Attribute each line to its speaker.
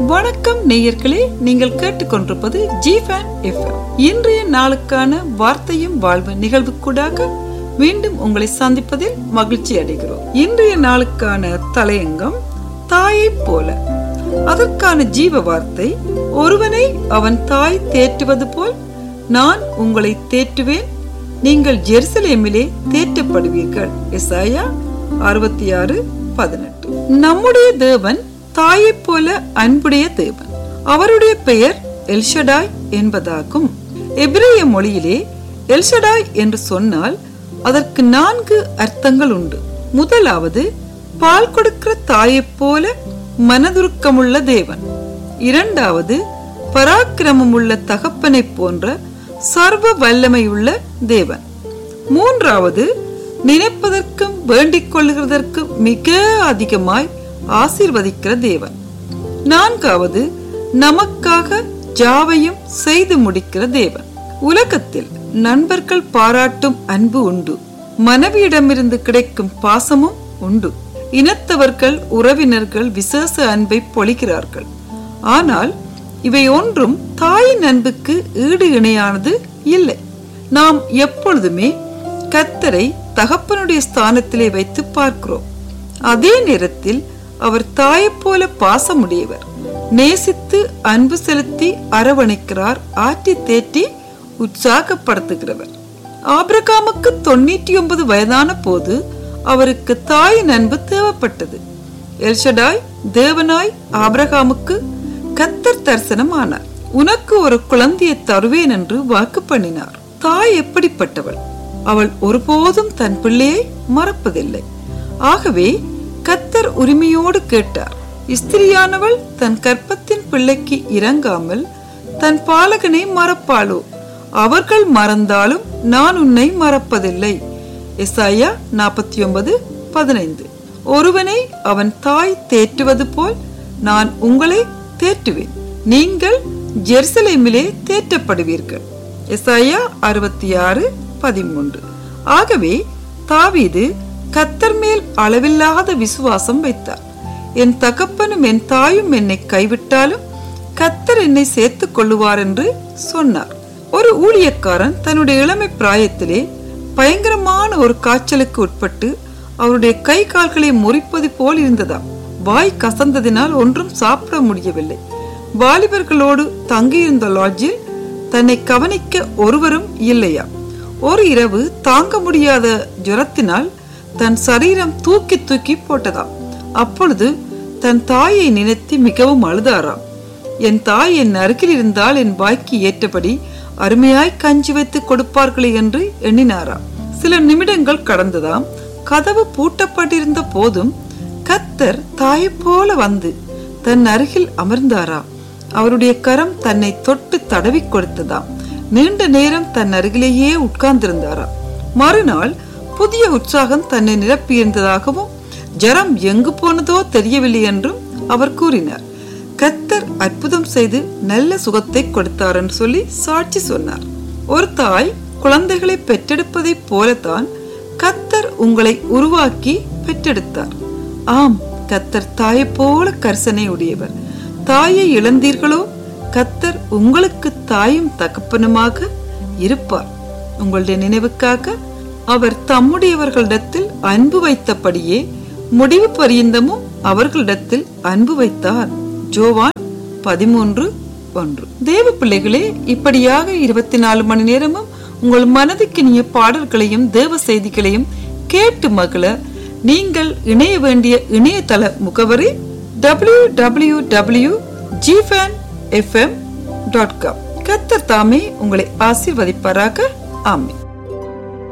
Speaker 1: வணக்கம் நேயர்களே நீங்கள் கேட்டுக்கொண்டிருப்பது ஜிஃபேன் எஃப்எம் இன்றைய நாளுக்கான வார்த்தையும் வாழ்வு நிகழ்வுக்கூடாக மீண்டும் உங்களை சந்திப்பதில் மகிழ்ச்சி அடைகிறோம் இன்றைய நாளுக்கான தலையங்கம் தாயை போல அதற்கான ஜீவ வார்த்தை ஒருவனை அவன் தாய் தேற்றுவது போல் நான் உங்களை தேற்றுவேன் நீங்கள் ஜெருசலேமிலே தேற்றப்படுவீர்கள் எசாயா அறுபத்தி ஆறு பதினெட்டு நம்முடைய தேவன் தாயைப் போல அன்புடைய தேவன் அவருடைய பெயர் எல்ஷடாய் என்பதாகும் எபிரேய மொழியிலே எல்ஷடாய் என்று சொன்னால் அதற்கு நான்கு அர்த்தங்கள் உண்டு முதலாவது பால் கொடுக்கிற தாயைப் போல மனதுருக்கமுள்ள தேவன் இரண்டாவது பராக்கிரமமுள்ள தகப்பனைப் போன்ற சர்வ வல்லமையுள்ள தேவன் மூன்றாவது நினைப்பதற்கும் வேண்டிக் கொள்கிறதற்கும் மிக அதிகமாய் ஆசீர்வதிக்கிற தேவன் நான்காவது நமக்காக ஜாவையும் செய்து முடிக்கிற தேவன் உலகத்தில் நண்பர்கள் பாராட்டும் அன்பு உண்டு மனைவியிடமிருந்து கிடைக்கும் பாசமும் உண்டு இனத்தவர்கள் உறவினர்கள் விசேஷ அன்பை பொழிகிறார்கள் ஆனால் இவை ஒன்றும் தாயின் அன்புக்கு ஈடு இணையானது இல்லை நாம் எப்பொழுதுமே கத்தரை தகப்பனுடைய ஸ்தானத்திலே வைத்து பார்க்கிறோம் அதே நேரத்தில் அவர் தாயைப் போல பாசமுடையவர் நேசித்து அன்பு செலுத்தி அரவணைக்கிறார் ஆற்றி தேற்றி உற்சாகப்படுத்துகிறவர் ஆபிரகாமுக்கு தொண்ணூற்றி ஒன்பது வயதான போது அவருக்கு தாயின் அன்பு தேவைப்பட்டது எல்ஷடாய் தேவனாய் ஆபிரகாமுக்கு கத்தர் தரிசனம் ஆனார் உனக்கு ஒரு குழந்தையை தருவேன் என்று வாக்கு பண்ணினார் தாய் எப்படிப்பட்டவள் அவள் ஒருபோதும் தன் பிள்ளையை மறப்பதில்லை ஆகவே கத்தர் உரிமையோடு கேட்டார் ஸ்திரியானவள் தன் கற்பத்தின் பிள்ளைக்கு இறங்காமல் தன் பாலகனை மறப்பாளோ அவர்கள் மறந்தாலும் நான் உன்னை மறப்பதில்லை எசாயா நாற்பத்தி ஒன்பது பதினைந்து ஒருவனை அவன் தாய் தேற்றுவது போல் நான் உங்களை தேற்றுவேன் நீங்கள் ஜெருசலேமிலே தேற்றப்படுவீர்கள் எசாயா அறுபத்தி ஆறு பதிமூன்று ஆகவே தாவீது கத்தர் மேல் அளவில்லாத விசுவாசம் வைத்தார் என் தகப்பனும் என் தாயும் என்னை கைவிட்டாலும் கத்தர் என்னை சேர்த்துக் கொள்ளுவார் என்று சொன்னார் ஒரு ஊழியக்காரன் தன்னுடைய இளமை பிராயத்திலே பயங்கரமான ஒரு காய்ச்சலுக்கு உட்பட்டு அவருடைய கை கால்களை முறிப்பது போல் இருந்ததாம் வாய் கசந்ததினால் ஒன்றும் சாப்பிட முடியவில்லை வாலிபர்களோடு தங்கியிருந்த லாட்ஜில் தன்னை கவனிக்க ஒருவரும் இல்லையா ஒரு இரவு தாங்க முடியாத ஜுரத்தினால் தன் சரீரம் தூக்கி தூக்கி போட்டதாம் அப்பொழுது தன் தாயை நினைத்து மிகவும் அழுதாராம் என் தாய் என் அருகில் இருந்தால் என் வாய்க்கு ஏற்றபடி அருமையாய் கஞ்சி வைத்து கொடுப்பார்களே என்று எண்ணினாராம் சில நிமிடங்கள் கடந்ததாம் கதவு பூட்டப்பட்டிருந்த போதும் கத்தர் தாயை போல வந்து தன் அருகில் அமர்ந்தாராம் அவருடைய கரம் தன்னை தொட்டு தடவி கொடுத்ததாம் நீண்ட நேரம் தன் அருகிலேயே உட்கார்ந்திருந்தாராம் மறுநாள் புதிய உற்சாகம் தன்னை நிரப்பியிருந்ததாகவும் ஜரம் எங்கு போனதோ தெரியவில்லை என்றும் அவர் கூறினார் கத்தர் அற்புதம் செய்து நல்ல சுகத்தை கொடுத்தார் என்று சொல்லி சாட்சி சொன்னார் ஒரு தாய் குழந்தைகளை பெற்றெடுப்பதைப் போலத்தான் கத்தர் உங்களை உருவாக்கி பெற்றெடுத்தார் ஆம் கத்தர் தாயை போல கர்சனை உடையவர் தாயை இழந்தீர்களோ கத்தர் உங்களுக்கு தாயும் தகப்பனுமாக இருப்பார் உங்களுடைய நினைவுக்காக அவர் தம்முடையவர்களிடத்தில் அன்பு வைத்தபடியே முடிவு பரியந்தமும் அவர்களிடத்தில் அன்பு வைத்தார் ஜோவான் பதிமூன்று ஒன்று தேவ பிள்ளைகளே இப்படியாக இருபத்தி நாலு மணி நேரமும் உங்கள் மனதுக்கு இனிய பாடல்களையும் தேவ செய்திகளையும் கேட்டு மகள நீங்கள் இணைய வேண்டிய இணையதள முகவரி டபிள்யூ டபிள்யூ டபிள்யூ ஜிஃபேன் எஃப்எம் டாட் காம் கத்தர் தாமே உங்களை ஆசீர்வதிப்பாராக ஆமே